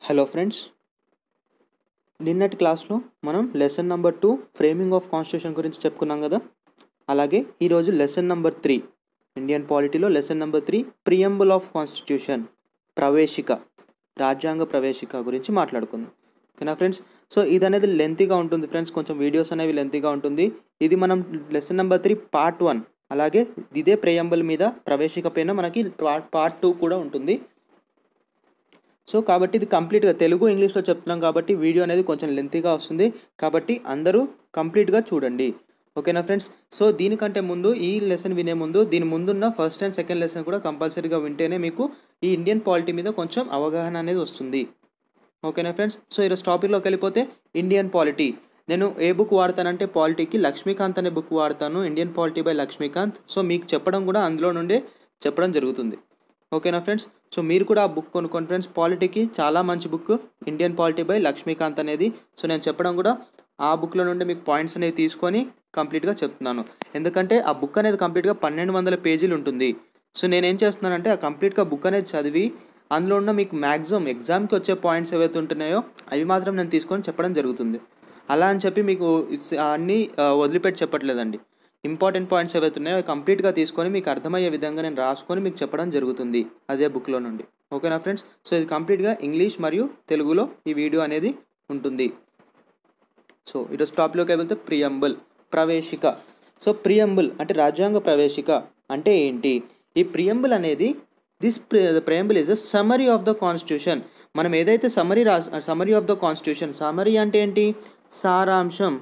Hello friends నిన్నటి క్లాస్లో మనం lesson number two framing of constitution గురించి చెప్పుకున్నాం కదా అలాగే ఈరోజు లెసన్ నెంబర్ త్రీ ఇండియన్ పాలిటీలో lesson number three preamble of constitution ప్రవేశిక రాజ్యాంగ ప్రవేశిక గురించి మాట్లాడుకుందాం ఓకేనా ఫ్రెండ్స్ సో ఇది అనేది లెంతీగా ఉంటుంది ఫ్రెండ్స్ కొంచెం వీడియోస్ అనేవి లెంతీగా ఉంటుంది ఇది మనం lesson number three part one అలాగే ఇదే ప్రియంబుల్ మీద ప్రవేశిక పైన మనకి పార్ట్ పార్ట్ టూ కూడా ఉంటుంది సో కాబట్టి ఇది కంప్లీట్గా తెలుగు ఇంగ్లీష్లో చెప్తున్నాం కాబట్టి వీడియో అనేది కొంచెం లెంతీగా వస్తుంది కాబట్టి అందరూ కంప్లీట్గా చూడండి ఓకేనా ఫ్రెండ్స్ సో దీనికంటే ముందు ఈ లెసన్ వినే ముందు దీని ముందున్న ఫస్ట్ అండ్ సెకండ్ లెసన్ కూడా కంపల్సరీగా వింటేనే మీకు ఈ ఇండియన్ పాలిటీ మీద కొంచెం అవగాహన అనేది వస్తుంది ఓకేనా ఫ్రెండ్స్ సో ఈరోజు టాపిక్లోకి వెళ్ళిపోతే ఇండియన్ పాలిటీ నేను ఏ బుక్ వాడతానంటే పాలిటీకి లక్ష్మీకాంత్ అనే బుక్ వాడతాను Indian polity by Laxmikanth so మీకు చెప్పడం కూడా అందులో నుండే చెప్పడం జరుగుతుంది ఓకేనా ఫ్రెండ్స్ సో మీరు కూడా ఆ బుక్ కొనుక్కోండి ఫ్రెండ్స్ పాలిటీకి చాలా మంచి book Indian polity by Laxmikanth అనేది సో నేను చెప్పడం కూడా ఆ బుక్లో నుండి మీకు పాయింట్స్ అనేవి తీసుకొని కంప్లీట్గా చెప్తున్నాను ఎందుకంటే ఆ బుక్ అనేది కంప్లీట్గా పన్నెండు వందల పేజీలు ఉంటుంది సో నేనేం చేస్తున్నానంటే ఆ కంప్లీట్గా బుక్ అనేది చదివి అందులో ఉన్న మీకు మ్యాక్సిమం ఎగ్జామ్కి వచ్చే పాయింట్స్ ఏవైతే ఉంటున్నాయో అవి మాత్రం నేను తీసుకొని చెప్పడం జరుగుతుంది అలా అని చెప్పి మీకు ఇస్- అన్నీ ఆ, వదిలిపెట్టి చెప్పట్లేదండి ఇంపార్టెంట్ పాయింట్స్ ఏవైతే ఉన్నాయో అవి కంప్లీట్గా తీసుకొని మీకు అర్థమయ్యే విధంగా నేను రాసుకొని మీకు చెప్పడం జరుగుతుంది అదే బుక్లో నుండి ఓకేనా ఫ్రెండ్స్ సో ఇది కంప్లీట్గా ఇంగ్లీష్ మరియు తెలుగులో ఈ వీడియో అనేది ఉంటుంది సో ఈరోజు టాపిక్లోకి వెళ్తే ప్రియంబుల్ ప్రవేశిక సో ప్రియంబుల్ అంటే రాజ్యాంగ ప్రవేశిక అంటే ఏంటి ఈ ప్రియంబుల్ అనేది this preamble is a summary of the constitution మనం ఏదైతే సమరీ రా summary of the constitution summary అంటే ఏంటి సారాంశం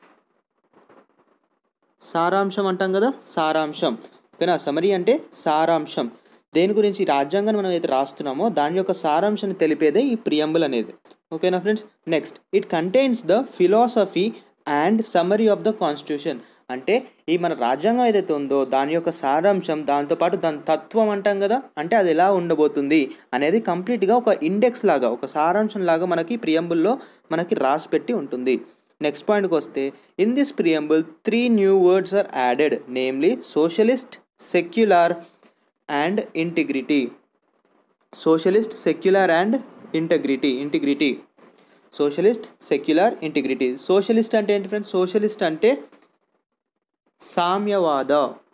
సారాంశం అంటాం కదా సారాంశం ఓకేనా సమరీ అంటే సారాంశం దేని గురించి రాజ్యాంగాన్ని మనం అయితే రాస్తున్నామో దాని యొక్క సారాంశాన్ని తెలిపేదే ఈ ప్రియంబుల్ అనేది ఓకేనా friends next it contains the philosophy and summary of the constitution అంటే ఈ మన రాజ్యాంగం ఏదైతే ఉందో దాని యొక్క సారాంశం దాంతోపాటు దాని తత్వం అంటాం కదా అంటే అది ఎలా ఉండబోతుంది అనేది కంప్లీట్గా ఒక ఇండెక్స్ లాగా ఒక సారాంశం లాగా మనకి ప్రియంబుల్లో మనకి రాసి పెట్టి ఉంటుంది నెక్స్ట్ పాయింట్కి వస్తే in this preamble three new words are added namely socialist secular and integrity socialist secular and integrity integrity socialist secular integrity socialist అంటే ఏంటి ఫ్రెండ్స్ సోషలిస్ట్ అంటే సామ్యవాద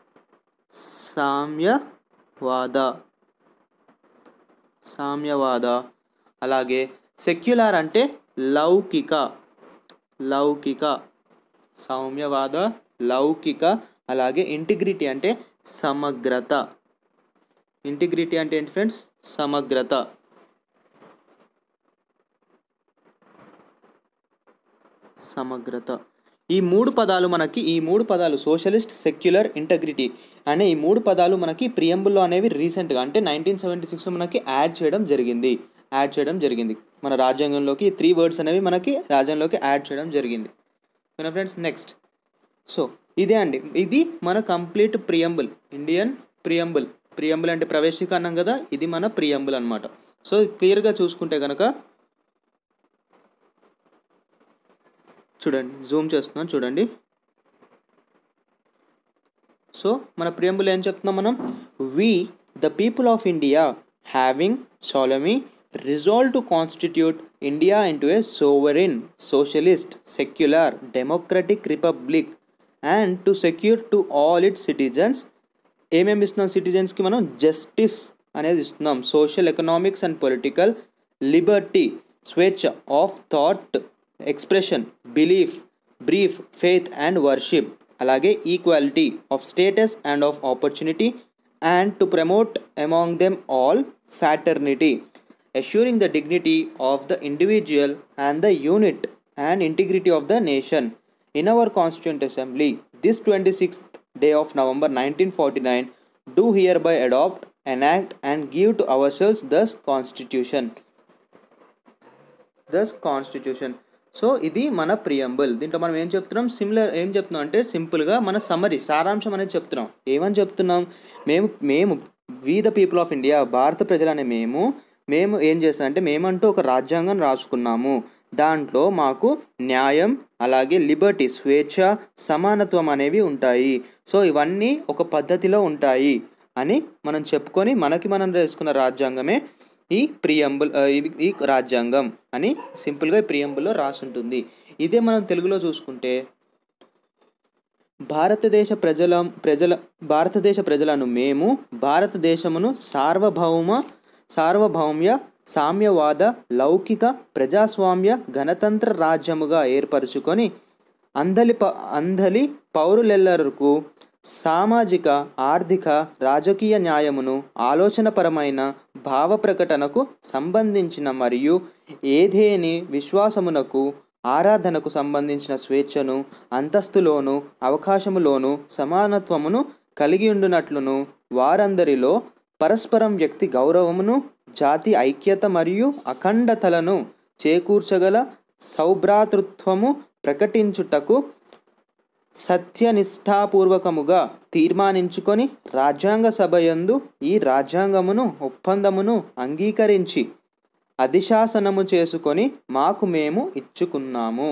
సామ్యవాద సామ్యవాద అలాగే సెక్యులర్ అంటే లౌకిక లౌకిక సౌమ్యవాద లౌకిక అలాగే ఇంటిగ్రిటీ అంటే సమగ్రత ఇంటిగ్రిటీ అంటే ఏంటి ఫ్రెండ్స్ సమగ్రత సమగ్రత ఈ మూడు పదాలు మనకి ఈ మూడు పదాలు సోషలిస్ట్ సెక్యులర్ ఇంటగ్రిటీ అనే ఈ మూడు పదాలు మనకి ప్రియంబుల్లో అనేవి రీసెంట్గా అంటే నైన్టీన్ సెవెంటీ సిక్స్లో మనకి యాడ్ చేయడం జరిగింది యాడ్ చేయడం జరిగింది మన రాజ్యాంగంలోకి త్రీ వర్డ్స్ అనేవి మనకి రాజ్యాంగంలోకి యాడ్ చేయడం జరిగింది ఓకేనా ఫ్రెండ్స్ నెక్స్ట్ సో ఇదే అండి ఇది మన complete preamble Indian preamble preamble అంటే ప్రవేశిక అన్నాం కదా ఇది మన ప్రియంబుల్ అనమాట సో క్లియర్గా చూసుకుంటే కనుక చూడండి జూమ్ చేస్తున్నాను చూడండి సో మన ప్రియంబుల్ ఏం చెప్తున్నాం మనం we the people of India having solemnly resolve to constitute India into a sovereign socialist secular democratic republic and to secure to all it citizens ఏమేమి ఇస్తున్నాం సిటిజన్స్కి మనం జస్టిస్ అనేది ఇస్తున్నాం social economics and political liberty స్వేచ్ఛ of thought expression belief brief faith and worship అలాగే equality of status and of opportunity and to promote among them all fraternity assuring the dignity of the individual and the unit and integrity of the nation. In our Constituent Assembly, this 26th day of November 1949, do hereby adopt, enact, and give to ourselves thus Constitution. Thus constitution so ఇది మన preamble దీంట్లో మనం ఏం చెప్తున్నాం similar ఏం చెప్తున్నాం అంటే సింపుల్గా మన సమరీ సారాంశం అనేది చెప్తున్నాం ఏమని చెప్తున్నాం మేము మేము we the people of India Bharat ప్రజలనే మేము మేము ఏం చేస్తాం అంటే మేమంటూ ఒక రాజ్యాంగం రాసుకున్నాము దాంట్లో మాకు న్యాయం అలాగే లిబర్టీ స్వేచ్ఛ సమానత్వం అనేవి ఉంటాయి సో ఇవన్నీ ఒక పద్ధతిలో ఉంటాయి అని మనం చెప్పుకొని మనకి మనం చేసుకున్న రాజ్యాంగమే ఈ ప్రియంబుల్ ఆ, ఇది ఈ రాజ్యాంగం అని సింపుల్గా ఈ ప్రియంబుల్లో రాసి ఉంటుంది ఇదే మనం తెలుగులో చూసుకుంటే భారతదేశ ప్రజల ప్రజల భారతదేశ ప్రజలను మేము భారతదేశమును సార్వభౌమ సార్వభౌమ్య సామ్యవాద లౌకిక ప్రజాస్వామ్య గణతంత్ర రాజ్యముగా ఏర్పరచుకొని అందలి ప అందలి పౌరులెల్లరకు సామాజిక ఆర్థిక రాజకీయ న్యాయమును ఆలోచనపరమైన భావ ప్రకటనకు సంబంధించిన మరియు ఏదేని విశ్వాసమునకు ఆరాధనకు సంబంధించిన స్వేచ్ఛను అంతస్తులోను అవకాశములోను సమానత్వమును కలిగి ఉండునట్లును వారందరిలో పరస్పరం వ్యక్తి గౌరవమును జాతి ఐక్యత మరియు అఖండతలను చేకూర్చగల సౌభ్రాతృత్వము ప్రకటించుటకు సత్యనిష్టాపూర్వకముగా తీర్మానించుకొని రాజ్యాంగ సభయందు ఈ రాజ్యాంగమును ఒప్పందమును అంగీకరించి అధిశాసనము చేసుకొని మాకు మేము ఇచ్చుకున్నాము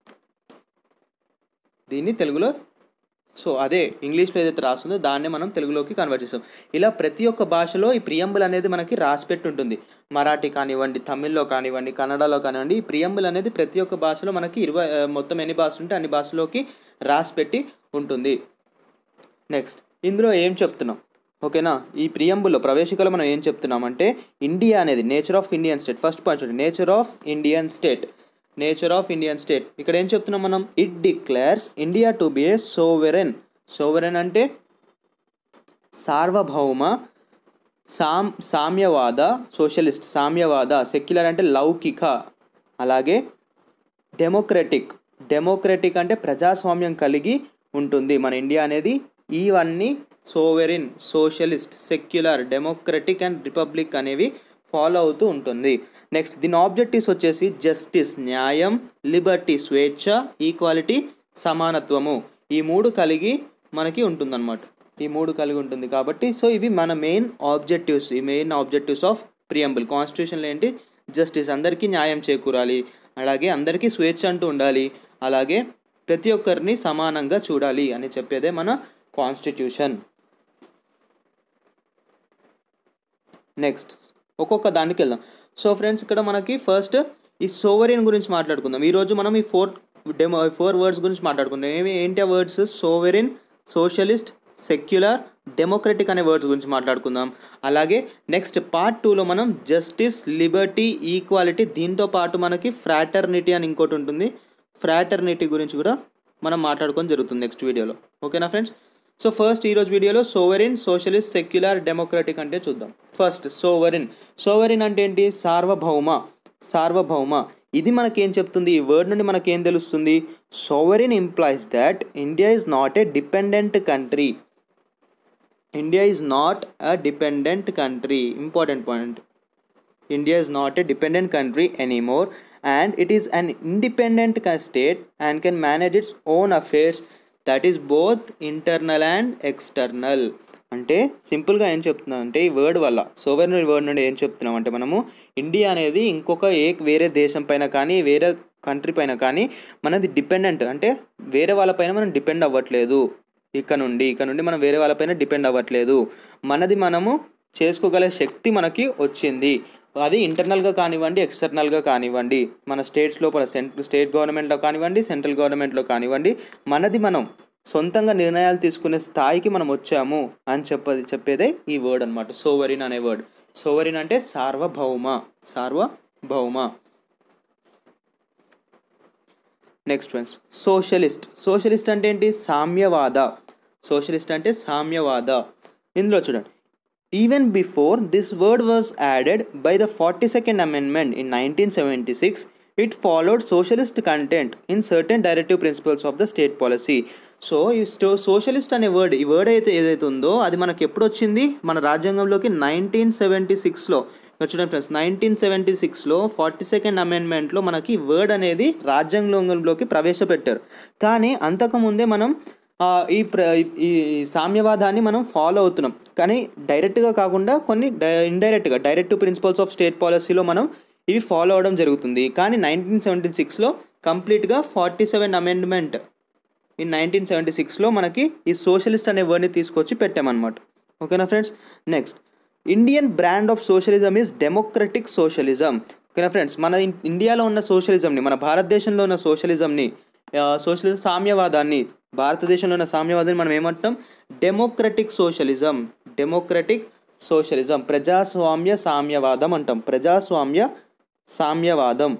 దీన్ని తెలుగులో సో అదే ఇంగ్లీష్లో ఏదైతే రాస్తుందో దాన్నే మనం తెలుగులోకి కన్వర్ట్ చేస్తాం ఇలా ప్రతి ఒక్క భాషలో ఈ ప్రియంబుల్ అనేది మనకి రాసిపెట్టి ఉంటుంది మరాఠీ కానివ్వండి తమిళ్లో కానివ్వండి కన్నడలో కానివ్వండి ఈ ప్రియంబుల్ అనేది ప్రతి ఒక్క భాషలో మనకి ఇరవై ఆ, మొత్తం ఎన్ని భాషలు ఉంటే అన్ని భాషలోకి రాసిపెట్టి ఉంటుంది నెక్స్ట్ ఇందులో ఏం చెప్తున్నాం ఓకేనా ఈ ప్రియంబుల్లో ప్రవేశికలో మనం ఏం చెప్తున్నాం అంటే ఇండియా అనేది nature of Indian state first point చూడండి nature of Indian state nature of Indian state ఇక్కడ ఏం చెప్తున్నాం మనం it declares India to be a sovereign sovereign అంటే సార్వభౌమ సామ్ సామ్యవాద సోషలిస్ట్ సామ్యవాద సెక్యులర్ అంటే లౌకిక అలాగే డెమోక్రటిక్ డెమోక్రటిక్ అంటే ప్రజాస్వామ్యం కలిగి ఉంటుంది మన ఇండియా అనేది ఇవన్నీ sovereign socialist secular democratic and republic అనేవి ఫాలో అవుతూ ఉంటుంది నెక్స్ట్ దీని ఆబ్జెక్టివ్స్ వచ్చేసి జస్టిస్ న్యాయం లిబర్టీ స్వేచ్ఛ ఈక్వాలిటీ సమానత్వము ఈ మూడు కలిగి మనకి ఉంటుందన్నమాట ఈ మూడు కలిగి ఉంటుంది కాబట్టి సో ఇవి మన మెయిన్ ఆబ్జెక్టివ్స్ ఈ మెయిన్ ఆబ్జెక్టివ్స్ ఆఫ్ ప్రియంబుల్ కాన్స్టిట్యూషన్లో ఏంటి జస్టిస్ అందరికీ న్యాయం చేకూరాలి అలాగే అందరికీ స్వేచ్ఛ అంటూ ఉండాలి అలాగే ప్రతి ఒక్కరిని సమానంగా చూడాలి అని చెప్పేదే మన కాన్స్టిట్యూషన్ నెక్స్ట్ ఒక్కొక్క దానికి వెళ్దాం సో ఫ్రెండ్స్ ఇక్కడ మనకి ఫస్ట్ ఈ సోవరిన్ గురించి మాట్లాడుకుందాం ఈరోజు మనం ఈ ఫోర్ డెమో ఫోర్ వర్డ్స్ గురించి మాట్లాడుకుందాం ఏమి ఏంటి ఆ words sovereign socialist secular democratic అనే వర్డ్స్ గురించి మాట్లాడుకుందాం అలాగే నెక్స్ట్ పార్ట్ టూలో మనం జస్టిస్ లిబర్టీ ఈక్వాలిటీ దీంతో పాటు మనకి ఫ్రాటర్నిటీ అని ఇంకోటి ఉంటుంది ఫ్రాటర్నిటీ గురించి కూడా మనం మాట్లాడుకొని జరుగుతుంది నెక్స్ట్ వీడియోలో ఓకేనా ఫ్రెండ్స్ సో ఫస్ట్ ఈరోజు వీడియోలో సోవరిన్ సోషలిస్ట్ సెక్యులర్ డెమోక్రటిక్ అంటే చూద్దాం ఫస్ట్ సోవరిన్ సోవరిన్ అంటే ఏంటి సార్వభౌమ సార్వభౌమ ఇది మనకేం చెప్తుంది ఈ వర్డ్ నుండి మనకేం తెలుస్తుంది sovereign implies that India is not a dependent country India is not a dependent country important point India is not a dependent country anymore and it is an independent ca- state and can manage its own affairs that is both internal and external అంటే సింపుల్గా ఏం చెప్తున్నాం అంటే ఈ word వల్ల సోవెన్ word నుండి ఏం చెప్తున్నాం అంటే మనము ఇండియా అనేది ఇంకొక ఏ వేరే దేశం పైన కానీ వేరే కంట్రీ పైన కానీ మనది డిపెండెంట్ అంటే వేరే వాళ్ళపైన మనం డిపెండ్ అవ్వట్లేదు ఇక్కడ నుండి ఇక్కడ నుండి మనం వేరే వాళ్ళపైన డిపెండ్ అవ్వట్లేదు మనది మనము చేసుకోగల శక్తి మనకి వచ్చింది అది ఇంటర్నల్గా కానివ్వండి ఎక్స్టర్నల్గా కానివ్వండి మన స్టేట్స్ లోపల సెంట్ స్టేట్ గవర్నమెంట్లో కానివ్వండి సెంట్రల్ గవర్నమెంట్లో కానివ్వండి మనది మనం సొంతంగా నిర్ణయాలు తీసుకునే స్థాయికి మనం వచ్చాము అని చెప్పది చెప్పేదే ఈ వర్డ్ అనమాట సోవరిన్ అనే వర్డ్ సోవరిన్ అంటే సార్వభౌమ సార్వభౌమ నెక్స్ట్ ఫ్రెండ్స్ సోషలిస్ట్ సోషలిస్ట్ అంటే ఏంటి సామ్యవాద సోషలిస్ట్ అంటే సామ్యవాద ఇందులో చూడండి even before this word was added by the forty second amendment in nineteen seventy six it followed socialist content in certain directive principles of the state policy so ఈ స్టో socialist అనే వర్డ్ ఈ word అయితే ఏదైతే ఉందో అది మనకి ఎప్పుడు వచ్చింది మన రాజ్యాంగంలోకి నైన్టీన్ సెవెంటీ సిక్స్లో ఇక్కడ చూడండి ఫ్రెండ్స్ నైన్టీన్ సెవెంటీ సిక్స్లో ఫార్టీ సెకండ్ అమెండ్మెంట్లో మనకి వర్డ్ అనేది రాజ్యాంగంలోకి ప్రవేశపెట్టారు కానీ అంతకుముందే మనం ఆ, ఈ ప్ర ఈ సామ్యవాదాన్ని మనం ఫాలో అవుతున్నాం కానీ డైరెక్ట్గా కాకుండా కొన్ని ఇండైరెక్ట్గా డైరెక్ట్ ప్రిన్సిపల్స్ ఆఫ్ స్టేట్ పాలసీలో మనం ఇవి ఫాలో అవడం జరుగుతుంది కానీ నైన్టీన్ సెవెంటీ సిక్స్లో కంప్లీట్గా forty seven amendment in nineteen seventy సిక్స్లో మనకి ఈ సోషలిస్ట్ అనే వర్డ్ని తీసుకొచ్చి పెట్టామన్నమాట ఓకేనా friends next Indian brand of socialism is democratic socialism ఓకేనా ఫ్రెండ్స్ మన ఇన్- ఇండియాలో ఉన్న సోషలిజంని మన భారతదేశంలో ఉన్న సోషలిజంని ఆ, సోషలిజం సామ్యవాదాన్ని భారతదేశంలో ఉన్న సామ్యవాదాన్ని మనం ఏమంటాం డెమోక్రటిక్ సోషలిజం డెమోక్రటిక్ సోషలిజం ప్రజాస్వామ్య సామ్యవాదం అంటాం ప్రజాస్వామ్య సామ్యవాదం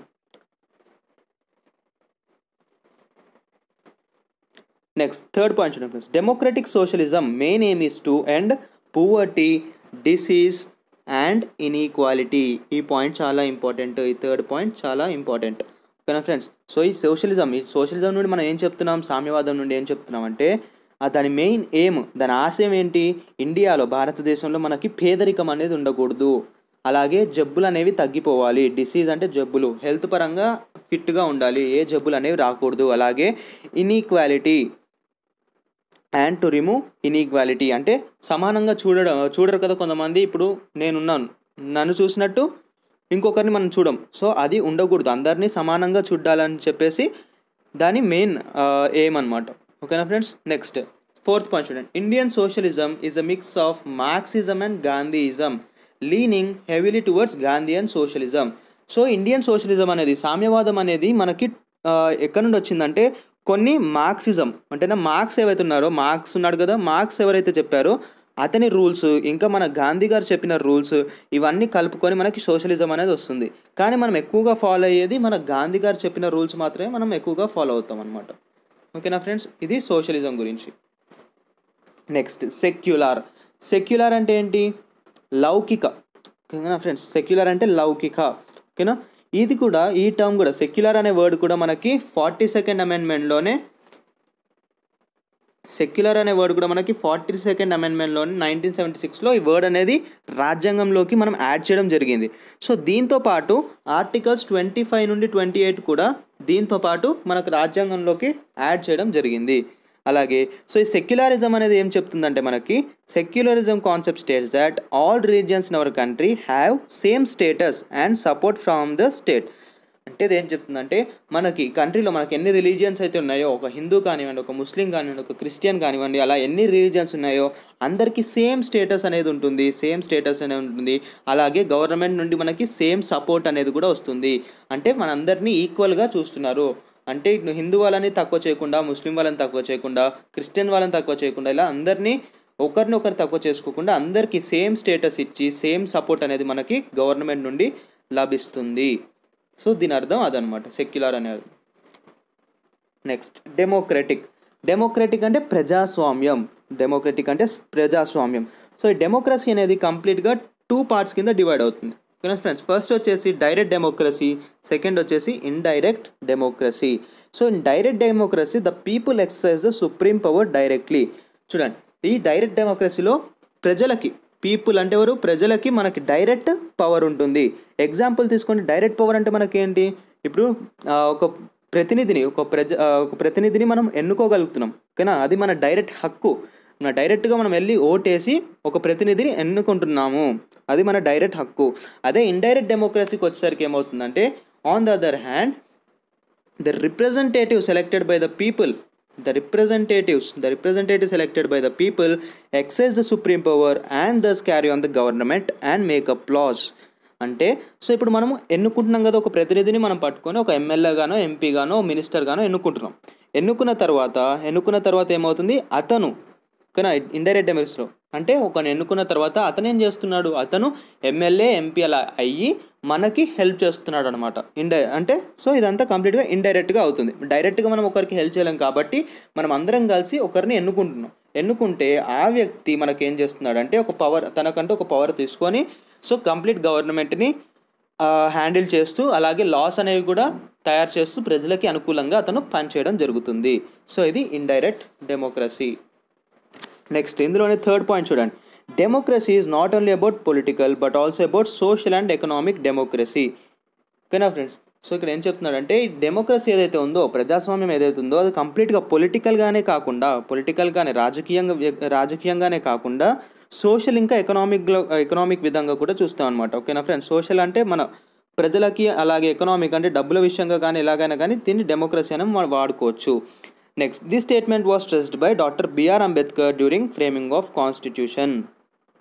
నెక్స్ట్ థర్డ్ పాయింట్ చూడండి friends democratic socialism main aim is to end poverty disease and inequality ఈ పాయింట్ చాలా ఇంపార్టెంట్ ఈ థర్డ్ పాయింట్ చాలా ఇంపార్టెంట్ ఓకేనా ఫ్రెండ్స్ సో ఈ సోషలిజం ఈ సోషలిజం నుండి మనం ఏం చెప్తున్నాం సామ్యవాదం నుండి ఏం చెప్తున్నాం అంటే ఆ దాని మెయిన్ ఎయిమ్ దాని ఆశయం ఏంటి ఇండియాలో భారతదేశంలో మనకి పేదరికం అనేది ఉండకూడదు అలాగే జబ్బులు అనేవి తగ్గిపోవాలి డిసీజ్ అంటే జబ్బులు హెల్త్ పరంగా ఫిట్గా ఉండాలి ఏ జబ్బులు అనేవి రాకూడదు అలాగే inequality and to remove inequality అంటే సమానంగా చూడడం చూడరు కదా కొంతమంది ఇప్పుడు నేనున్నాను నన్ను చూసినట్టు ఇంకొకరిని మనం చూడం సో అది ఉండకూడదు అందరినీ సమానంగా చూడాలని చెప్పేసి దాని మెయిన్ ఎయిమ్ అనమాట ఓకేనా ఫ్రెండ్స్ నెక్స్ట్ ఫోర్త్ పాయింట్ చూడండి Indian socialism is a mix of Marxism and Gandhism leaning heavily towards Gandhian socialism so Indian socialism అనేది సామ్యవాదం అనేది మనకి ఆ, ఎక్కడి నుండి వచ్చిందంటే కొన్ని మార్క్సిజం అంటేనా మార్క్స్ ఏవైతే ఉన్నారో మార్క్స్ ఉన్నాడు కదా మార్క్స్ ఎవరైతే చెప్పారో అతని రూల్స్ ఇంకా మన గాంధీ గారు చెప్పిన రూల్స్ ఇవన్నీ కలుపుకొని మనకి సోషలిజం అనేది వస్తుంది కానీ మనం ఎక్కువగా ఫాలో అయ్యేది మన గాంధీ గారు చెప్పిన రూల్స్ మాత్రమే మనం ఎక్కువగా ఫాలో అవుతాం అనమాట ఓకేనా ఫ్రెండ్స్ ఇది సోషలిజం గురించి నెక్స్ట్ సెక్యులార్ సెక్యులార్ అంటే ఏంటి లౌకిక ఓకేనా ఫ్రెండ్స్ సెక్యులర్ అంటే లౌకిక ఓకేనా ఇది కూడా ఈ టర్మ్ కూడా సెక్యులర్ అనే వర్డ్ కూడా మనకి ఫార్టీ సెకండ్ అమెండ్మెంట్లోనే సెక్యులర్ అనే వర్డ్ కూడా మనకి ఫార్టీ సెకండ్ అమెండ్మెంట్లోని నైన్టీన్ సెవెంటీ సిక్స్లో ఈ వర్డ్ అనేది రాజ్యాంగంలోకి మనం యాడ్ చేయడం జరిగింది సో దీంతో పాటు ఆర్టికల్స్ ట్వంటీ ఫైవ్ నుండి ట్వంటీ ఎయిట్ కూడా దీంతో పాటు మనకు రాజ్యాంగంలోకి యాడ్ చేయడం జరిగింది అలాగే సో ఈ సెక్యులరిజం అనేది ఏం చెప్తుందంటే మనకి secularism concept states that all religions in our country have same status and support from the state అంటే ఇది ఏం చెప్తుందంటే మనకి కంట్రీలో మనకి ఎన్ని రిలీజియన్స్ అయితే ఉన్నాయో ఒక హిందూ కానివ్వండి ఒక ముస్లిం కానివ్వండి ఒక క్రిస్టియన్ కానివ్వండి అలా ఎన్ని రిలీజియన్స్ ఉన్నాయో అందరికీ సేమ్ స్టేటస్ అనేది ఉంటుంది సేమ్ స్టేటస్ అనేది ఉంటుంది అలాగే గవర్నమెంట్ నుండి మనకి సేమ్ సపోర్ట్ అనేది కూడా వస్తుంది అంటే మనందరినీ ఈక్వల్గా చూస్తున్నారు అంటే ఇటు హిందూ వాళ్ళని తక్కువ చేయకుండా ముస్లిం వాళ్ళని తక్కువ చేయకుండా క్రిస్టియన్ వాళ్ళని తక్కువ చేయకుండా ఇలా అందరినీ ఒకరిని ఒకరు తక్కువ చేసుకోకుండా అందరికీ సేమ్ స్టేటస్ ఇచ్చి సేమ్ సపోర్ట్ అనేది మనకి గవర్నమెంట్ నుండి లభిస్తుంది సో దీని అర్థం అదనమాట సెక్యులర్ అనేది నెక్స్ట్ డెమోక్రటిక్ డెమోక్రటిక్ అంటే ప్రజాస్వామ్యం డెమోక్రటిక్ అంటే ప్రజాస్వామ్యం సో ఈ డెమోక్రసీ అనేది కంప్లీట్గా టూ పార్ట్స్ కింద డివైడ్ అవుతుంది ఓకేనా ఫ్రెండ్స్ ఫస్ట్ వచ్చేసి డైరెక్ట్ డెమోక్రసీ సెకండ్ వచ్చేసి indirect democracy so in direct democracy the people exercise the supreme power directly చూడండి ఈ డైరెక్ట్ డెమోక్రసీలో ప్రజలకి పీపుల్ అంటే ఎవరు ప్రజలకి మనకి డైరెక్ట్ పవర్ ఉంటుంది ఎగ్జాంపుల్ తీసుకోండి డైరెక్ట్ పవర్ అంటే మనకి ఏంటి ఇప్పుడు ఆ, ఒక ప్రతినిధిని ఒక ప్రజ ఆ, ఒక ప్రతినిధిని మనం ఎన్నుకోగలుగుతున్నాం ఓకేనా అది మన డైరెక్ట్ హక్కు మన డైరెక్ట్గా మనం వెళ్ళి ఓటేసి ఒక ప్రతినిధిని ఎన్నుకుంటున్నాము అది మన డైరెక్ట్ హక్కు అదే ఇండైరెక్ట్ డెమోక్రసీకి వచ్చేసరికి ఏమవుతుందంటే on the other hand the representative selected by the people the representatives the representative selected by the people exercise the supreme power and thus carry on the government and make up laws అంటే so ఇప్పుడు మనము ఎన్నుకుంటున్నాం కదా ఒక ప్రతినిధిని మనం పట్టుకొని ఒక MLA గానో MP గానో మినిస్టర్ గానో ఎన్నుకుంటున్నాం ఎన్నుకున్న తర్వాత ఎన్నుకున్న తర్వాత ఏమవుతుంది అతను ఓకేనా ఇండైరెక్ట్ డెమోక్రసీలో అంటే ఒకని ఎన్నుకున్న తర్వాత అతను ఏం చేస్తున్నాడు అతను ఎమ్మెల్యే ఎంపీ అలా అయ్యి మనకి హెల్ప్ చేస్తున్నాడు అనమాట ఇండై అంటే సో ఇదంతా కంప్లీట్గా ఇండైరెక్ట్గా అవుతుంది డైరెక్ట్గా మనం ఒకరికి హెల్ప్ చేయలేం కాబట్టి మనం అందరం కలిసి ఒకరిని ఎన్నుకుంటున్నాం ఎన్నుకుంటే ఆ వ్యక్తి మనకి ఏం చేస్తున్నాడు అంటే ఒక పవర్ తనకంటూ ఒక పవర్ తీసుకొని సో కంప్లీట్ గవర్నమెంట్ని హ్యాండిల్ చేస్తూ అలాగే లాస్ అనేవి కూడా తయారు చేస్తూ ప్రజలకి అనుకూలంగా అతను పనిచేయడం జరుగుతుంది సో ఇది ఇండైరెక్ట్ డెమోక్రసీ నెక్స్ట్ ఇందులోనే థర్డ్ పాయింట్ చూడండి democracy is not only about political but also about social and economic democracy ఓకేనా ఫ్రెండ్స్ సో ఇక్కడ ఏం చెప్తున్నాడంటే ఈ డెమోక్రసీ ఏదైతే ఉందో ప్రజాస్వామ్యం ఏదైతే ఉందో అది కంప్లీట్గా పొలిటికల్గానే కాకుండా పొలిటికల్గానే రాజకీయంగా రాజకీయంగానే కాకుండా సోషల్ ఇంకా ఎకనామిక్ ఎకనామిక్ విధంగా కూడా చూస్తాం అనమాట ఓకేనా ఫ్రెండ్స్ సోషల్ అంటే మన ప్రజలకి అలాగే ఎకనామిక్ అంటే డబ్బుల విషయంగా కానీ ఎలాగైనా కానీ దీన్ని డెమోక్రసీ అని మనం వాడుకోవచ్చు next this statement was stressed by doctor B R Ambedkar during framing of constitution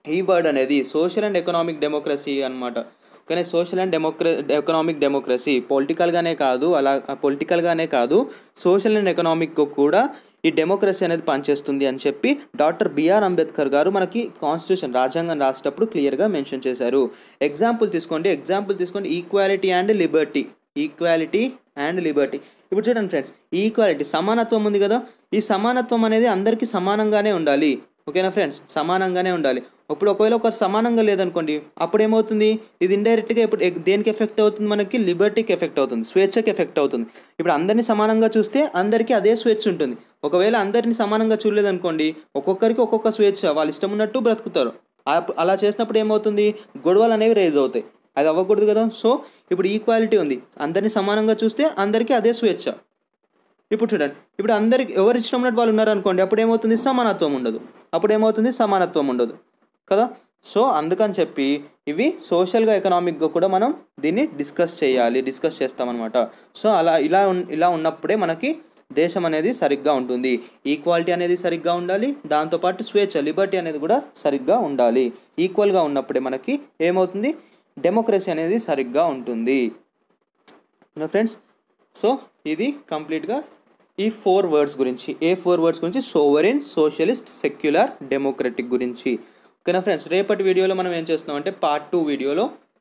ఈ వర్డ్ అనేది సోషల్ అండ్ ఎకనామిక్ డెమోక్రసీ అనమాట కానీ సోషల్ అండ్ డెమోక్ర ఎకనామిక్ డెమోక్రసీ పొలిటికల్గానే కాదు అలా పొలిటికల్గానే కాదు సోషల్ అండ్ ఎకనామిక్ కూడా ఈ డెమోక్రసీ అనేది పనిచేస్తుంది అని చెప్పి డాక్టర్ బిఆర్ అంబేద్కర్ గారు మనకి కాన్స్టిట్యూషన్ రాజ్యాంగం రాసేటప్పుడు క్లియర్గా మెన్షన్ చేశారు ఎగ్జాంపుల్ తీసుకోండి ఎగ్జాంపుల్ తీసుకోండి equality and liberty equality and liberty ఇప్పుడు చూడండి ఫ్రెండ్స్ ఈక్వాలిటీ సమానత్వం ఉంది కదా ఈ సమానత్వం అనేది అందరికీ సమానంగానే ఉండాలి ఓకేనా ఫ్రెండ్స్ సమానంగానే ఉండాలి ఇప్పుడు ఒకవేళ ఒకరు సమానంగా లేదనుకోండి అప్పుడు ఏమవుతుంది ఇది ఇండైరెక్ట్గా ఇప్పుడు ఎక్- దేనికి ఎఫెక్ట్ అవుతుంది మనకి లిబర్టీకి ఎఫెక్ట్ అవుతుంది స్వేచ్ఛకి ఎఫెక్ట్ అవుతుంది ఇప్పుడు అందరినీ సమానంగా చూస్తే అందరికీ అదే స్వేచ్ఛ ఉంటుంది ఒకవేళ అందరినీ సమానంగా చూడలేదనుకోండి ఒక్కొక్కరికి ఒక్కొక్క స్వేచ్ఛ వాళ్ళు ఇష్టం ఉన్నట్టు బ్రతుకుతారు ఆ- అలా చేసినప్పుడు ఏమవుతుంది గొడవలు అనేవి రేజ్ అవుతాయి అది అవ్వకూడదు కదా సో ఇప్పుడు ఈక్వాలిటీ ఉంది అందరినీ సమానంగా చూస్తే అందరికీ అదే స్వేచ్ఛ ఇప్పుడు చూడండి ఇప్పుడు అందరికి ఎవరు ఇష్టం ఉన్నట్టు వాళ్ళు ఉన్నారనుకోండి అప్పుడు ఏమవుతుంది సమానత్వం ఉండదు అప్పుడు ఏమవుతుంది సమానత్వం ఉండదు కదా సో అందుకని చెప్పి ఇవి సోషల్గా ఎకనామిక్గా కూడా మనం దీన్ని డిస్కస్ చేయాలి డిస్కస్ చేస్తామన్నమాట సో అలా ఇలా ఉన్- ఇలా ఉన్నప్పుడే మనకి దేశం అనేది సరిగ్గా ఉంటుంది ఈక్వాలిటీ అనేది సరిగ్గా ఉండాలి దాంతోపాటు స్వేచ్ఛ లిబర్టీ అనేది కూడా సరిగ్గా ఉండాలి ఈక్వల్గా ఉన్నప్పుడే మనకి ఏమవుతుంది డెమోక్రసీ అనేది సరిగ్గా ఉంటుంది ఫ్రెండ్స్ సో ఇది కంప్లీట్గా ఈ ఫోర్ వర్డ్స్ గురించి ఏ ఫోర్ వర్డ్స్ గురించి సోవరెన్ సోషలిస్ట్ సెక్యులర్ డెమోక్రటిక్ గురించి ఓకేనా ఫ్రెండ్స్ రేపటి వీడియోలో మనం ఏం చేస్తున్నాం అంటే పార్ట్ టూ వీడియోలో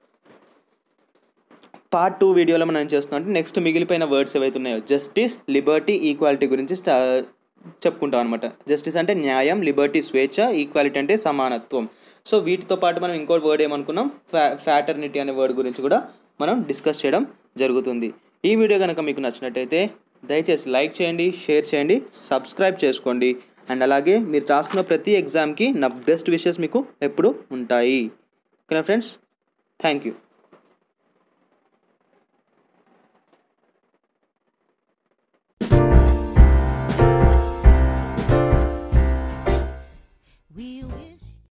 పార్ట్ టూ వీడియోలో మనం ఏం చేస్తున్నాం అంటే నెక్స్ట్ మిగిలిపోయిన వర్డ్స్ ఏవైతే ఉన్నాయో జస్టిస్ లిబర్టీ ఈక్వాలిటీ గురించి స్టా చెప్పుకుంటాం అనమాట జస్టిస్ అంటే న్యాయం లిబర్టీ స్వేచ్ఛ ఈక్వాలిటీ అంటే సమానత్వం సో వీటితో పాటు మనం ఇంకో వర్డ్ ఏమనుకున్నాం ఫ్యా ఫ్యాటర్నిటీ అనే వర్డ్ గురించి కూడా మనం డిస్కస్ చేయడం జరుగుతుంది ఈ వీడియో కనుక మీకు నచ్చినట్టయితే దయచేసి లైక్ చేయండి షేర్ చేయండి సబ్స్క్రైబ్ చేసుకోండి అండ్ అలాగే మీరు రాస్తున్న ప్రతి ఎగ్జామ్కి నా బెస్ట్ విషెస్ మీకు ఎప్పుడు ఉంటాయి ఓకేనా ఫ్రెండ్స్ థ్యాంక్ యూ